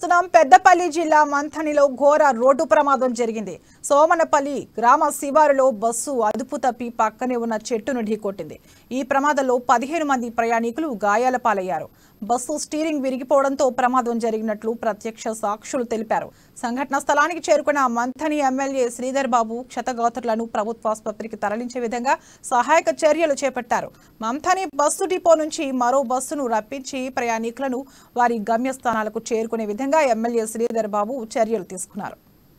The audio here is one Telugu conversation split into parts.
చూస్తున్నాం పెద్దపల్లి జిల్లా మంథనిలో ఘోర రోడ్డు ప్రమాదం జరిగింది సోమనపల్లి గ్రామ శివారులో బస్సు అదుపు తప్పి పక్కనే ఉన్న చెట్టును ఢీకొట్టింది ఈ ప్రమాదంలో పదిహేను మంది ప్రయాణికులు గాయాల పాలయ్యారు బస్సు స్టీరింగ్ విరిగిపోవడంతో ప్రమాదం జరిగినట్లు ప్రత్యక్ష సాక్షులు తెలిపారు సంఘటన స్థలానికి చేరుకున్న మంథని ఎమ్మెల్యే శ్రీధర్ బాబు క్షతగాత్రులను ప్రభుత్వాసుపత్రికి తరలించే విధంగా సహాయక చర్యలు చేపట్టారు మంథని బస్సు డిపో నుంచి మరో బస్సును రప్పించి ప్రయాణికులను వారి గమ్యస్థానాలకు చేరుకునే విధంగా ఎమ్మెల్యే శ్రీధర్ బాబు చర్యలు తీసుకున్నారు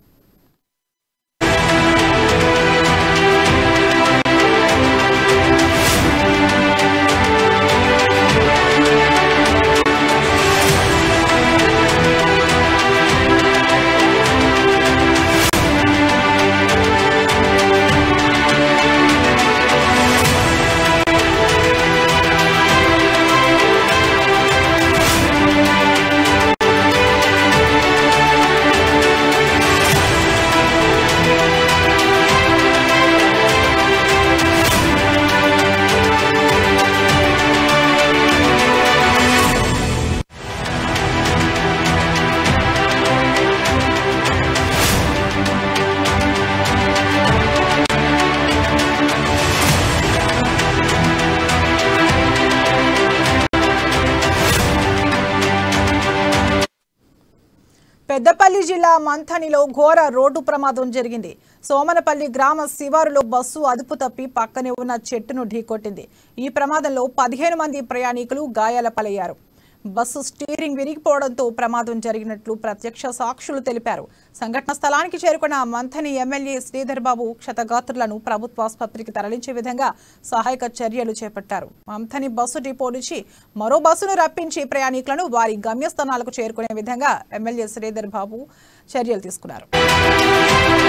పెద్దపల్లి జిల్లా మంథనిలో ఘోర రోడ్డు ప్రమాదం జరిగింది సోమనపల్లి గ్రామ శివారులో బస్సు అదుపు తప్పి పక్కనే ఉన్న చెట్టును ఢీకొట్టింది ఈ ప్రమాదంలో పదిహేను మంది ప్రయాణికులు గాయాల పాలయ్యారు బస్సు స్టీరింగ్ విరిగిపోవడంతో ప్రమాదం జరిగినట్లు ప్రత్యక్ష సాక్షులు తెలిపారు సంఘటన స్థలానికి చేరుకున్న మంథని ఎమ్మెల్యే శ్రీధర్ బాబు క్షతగాత్రులను ప్రభుత్వాసుపత్రికి తరలించే విధంగా సహాయక చర్యలు చేపట్టారు మంథని బస్సు డిపో నుంచి మరో బస్సును రప్పించి ప్రయాణికులను వారి గమ్యస్థానాలకు చేరుకునే విధంగా ఎమ్మెల్యే శ్రీధర్ బాబు చర్యలు తీసుకున్నారు